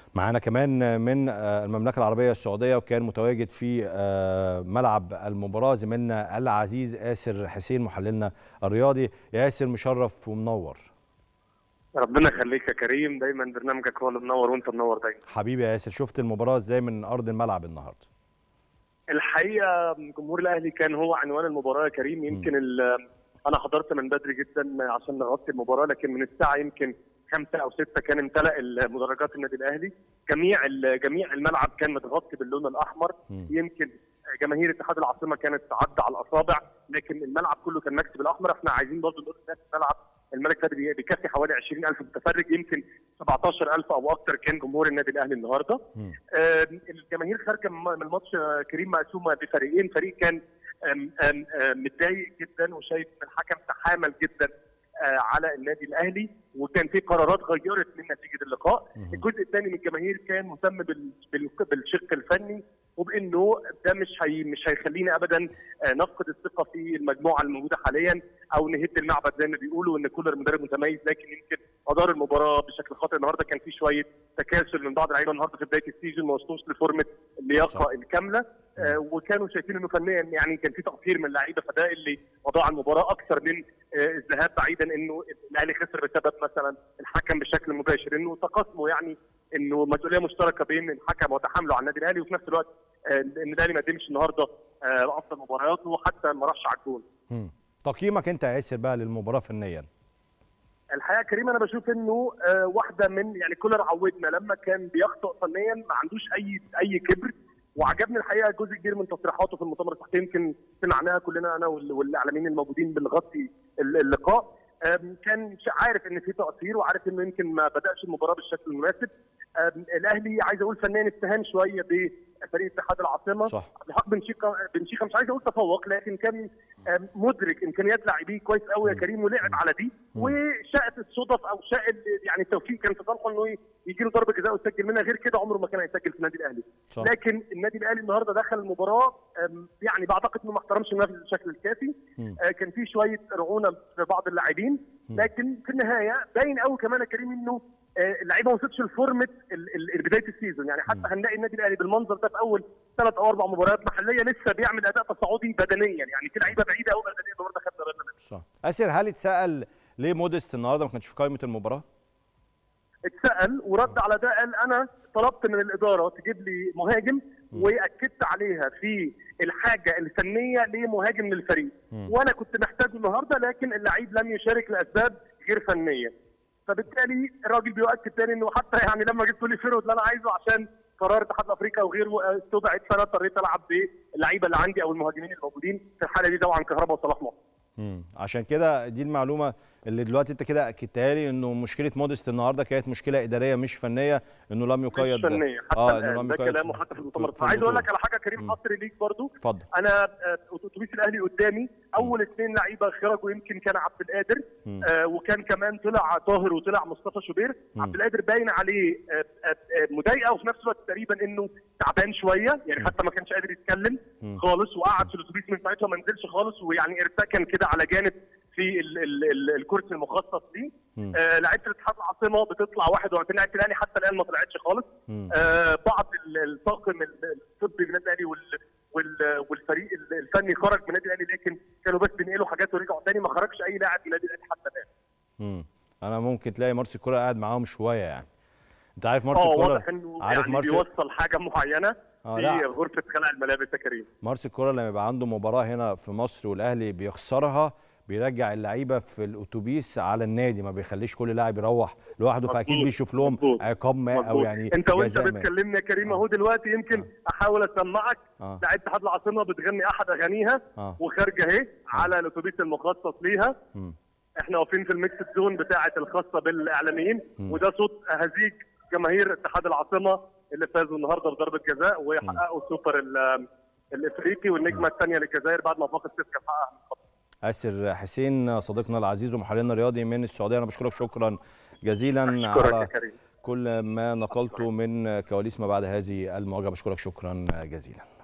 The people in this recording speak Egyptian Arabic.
معانا كمان من المملكة العربية السعودية وكان متواجد في ملعب المباراة زميلنا العزيز آسر حسين محللنا الرياضي ياسر مشرف ومنور ربنا يخليك يا كريم دايما برنامجك هو اللي منور وانت منور دايما حبيبي يا ياسر شفت المباراة ازاي من أرض الملعب النهاردة الحقيقة جمهور الأهلي كان هو عنوان المباراة يا كريم يمكن أنا حضرت من بدري جدا عشان نغطي المباراة لكن من الساعة يمكن خمسة أو ستة كان امتلأ مدرجات النادي الأهلي جميع جميع الملعب كان متغطي باللون الأحمر م. يمكن جماهير اتحاد العاصمة كانت تعدى على الأصابع لكن الملعب كله كان مكتب الأحمر احنا عايزين برضه نقول الناس الملعب الملك فادي بيكفي حوالي 20000 متفرج يمكن 17000 او اكثر كان جمهور النادي الاهلي النهارده م. آه الجماهير خارجه من الماتش آه، كريم مقسومه بفريقين فريق كان آم، آم، آم، متضايق جدا وشايف ان الحكم تحامل جدا آه، على النادي الاهلي وكان في قرارات غيرت من نتيجه اللقاء مهم. الجزء الثاني من الجماهير كان مهتم بال- بال- بالشق الفني وبانه ده مش هي مش هيخلينا ابدا آه، نفقد الثقه في المجموعه الموجوده حاليا او نهد المعبد زي ما بيقولوا ان كولر مدرب متميز لكن يمكن ادار المباراه بشكل خاطئ النهارده كان في شويه تكاسل من بعض اللعيبه النهارده في بدايه السيزون ما وصلوش لفورمه اللياقه صح. الكامله آه، وكانوا شايفين انه فنيا يعني كان في تقصير من اللعيبه فده اللي وضع المباراه اكثر من آه، الذهاب بعيدا انه الاهلي خسر بسبب مثلا الحكم بشكل مباشر انه تقاسموا يعني انه مسؤوليه مشتركه بين الحكم وتحامله على النادي الاهلي وفي نفس الوقت آه، ان الاهلي ما قدمش النهارده آه، افضل مبارياته وحتى ما راحش على الجول م. تقييمك أنت يا ياسر بقى للمباراة فنيا الحقيقه كريم انا بشوف انه آه، واحده من يعني كولر عودنا لما كان بيخطئ فنيا ما عندوش اي اي كبر وعجبني الحقيقه جزء كبير من تصريحاته في المؤتمر الصحفي يمكن سمعناها كلنا انا وال- والاعلاميين الموجودين بنغطي ال- اللقاء آم، كان ش- عارف ان في تقصير وعارف انه يمكن ما بداش المباراه بالشكل المناسب آم، الاهلي عايز اقول فنيا استهان شويه بفريق اتحاد العاصمه صح بحق بن شيخه بن شيخه مش عايز اقول تفوق لكن كان آم، مدرك امكانيات لاعبيه كويس قوي يا مم. كريم ولعب على دي مم. وشاءت الصدف او شاء ال- يعني التوفيق كان في صالحه انه يجي له ضربه جزاء ويسجل منها غير كده عمره ما كان هيسجل في النادي الاهلي صح لكن النادي الاهلي النهارده دخل المباراه آم، يعني بعتقد انه ما احترمش النفس بالشكل الكافي م. آه، كان في شويه رعونه في بعض اللاعبين مم. لكن في النهايه باين قوي كمان يا كريم انه آه، اللعيبه ما وصلتش لفورمه ال- ال- بدايه السيزون يعني حتى مم. هنلاقي النادي الاهلي بالمنظر ده في اول ثلاث او اربع مباريات محليه لسه بيعمل اداء تصاعدي بدنيا يعني في لعيبه بعيده قوي بدنيا النهارده خدنا بالنا منها صح أسر هل اتسأل ليه موديست النهاردة ما كانش في قائمة المباراة؟ اتسال ورد على ده قال انا طلبت من الاداره تجيب لي مهاجم مم. واكدت عليها في الحاجه الفنيه لمهاجم للفريق مم. وانا كنت محتاجه النهارده لكن اللعيب لم يشارك لاسباب غير فنيه فبالتالي الراجل بيؤكد تاني انه حتى يعني لما جبت لي فيرود اللي انا عايزه عشان قرار اتحاد افريقيا وغيره آه، استبعد فانا اضطريت العب باللعيبه اللي عندي او المهاجمين الموجودين في الحاله دي طبعا كهربا وصلاح محسن مم. عشان كده دي المعلومه اللي دلوقتي انت كده اكدتها لي انه مشكله موديست النهارده كانت مشكله اداريه مش فنيه انه لم يقيد مش فنيه حتى اه الآن. انه لم ده يقيد كلامه في- حتى في في- المؤتمر في عايز اقول لك البطولة. على حاجه كريم مم. حصري ليك برضو اتفضل انا آه، اتوبيس الاهلي قدامي اول اثنين لعيبه خرجوا يمكن كان عبد القادر مم. آه وكان كمان طلع طاهر وطلع مصطفى شوبير مم. عبد القادر باين عليه آه، آه، آه، مضايقه وفي نفس الوقت تقريبا انه تعبان شويه يعني مم. حتى ما كانش قادر يتكلم مم. خالص وقعد في الاتوبيس من ساعتها ما نزلش خالص ويعني ارتكن كده على جانب في ال ال ال الكرسي المخصص ليه مم. آه لعيبه الاتحاد العاصمه بتطلع واحد وثلاثين لعيبه الاهلي حتى الان ما طلعتش خالص مم. آه بعض ال- الطاقم ال- الطبي من النادي الاهلي وال- وال- والفريق ال- الفني خرج من النادي الاهلي لكن كانوا بس بينقلوا حاجات ورجعوا تاني ما خرجش اي لاعب من النادي الاهلي حتى الان مم. انا ممكن تلاقي مارسي كولر قاعد معاهم شويه يعني انت عارف مارسي اه كولر واضح انه عارف يعني مارسي بيوصل حاجه معينه اه في لا غرفه خلع الملابس يا كريم مارسي كولر لما يبقى عنده مباراه هنا في مصر والاهلي بيخسرها بيرجع اللعيبه في الاتوبيس على النادي ما بيخليش كل لاعب يروح لوحده فاكيد مظبوط، بيشوف لهم مظبوط، عقاب ما او مظبوط. يعني انت وانت جزاء ما. بتكلمني يا كريم اهو دلوقتي يمكن آه. احاول اسمعك اه لعيبه اتحاد العاصمه بتغني احد اغانيها اه وخارجه اهي على الاتوبيس المخصص ليها مم. احنا واقفين في الميكس زون بتاعه الخاصه بالاعلاميين مم. وده صوت هزيج جماهير اتحاد العاصمه اللي فازوا النهارده بضربه جزاء ويحققوا السوبر ال- الافريقي والنجمه الثانيه للجزائر بعد ما فاق سيسكا حققها من قبل. اسر حسين صديقنا العزيز ومحللنا الرياضي من السعوديه انا بشكرك شكرا جزيلا اشكرك يا على كريم كل ما نقلته من كواليس ما بعد هذه المواجهه بشكرك شكرا جزيلا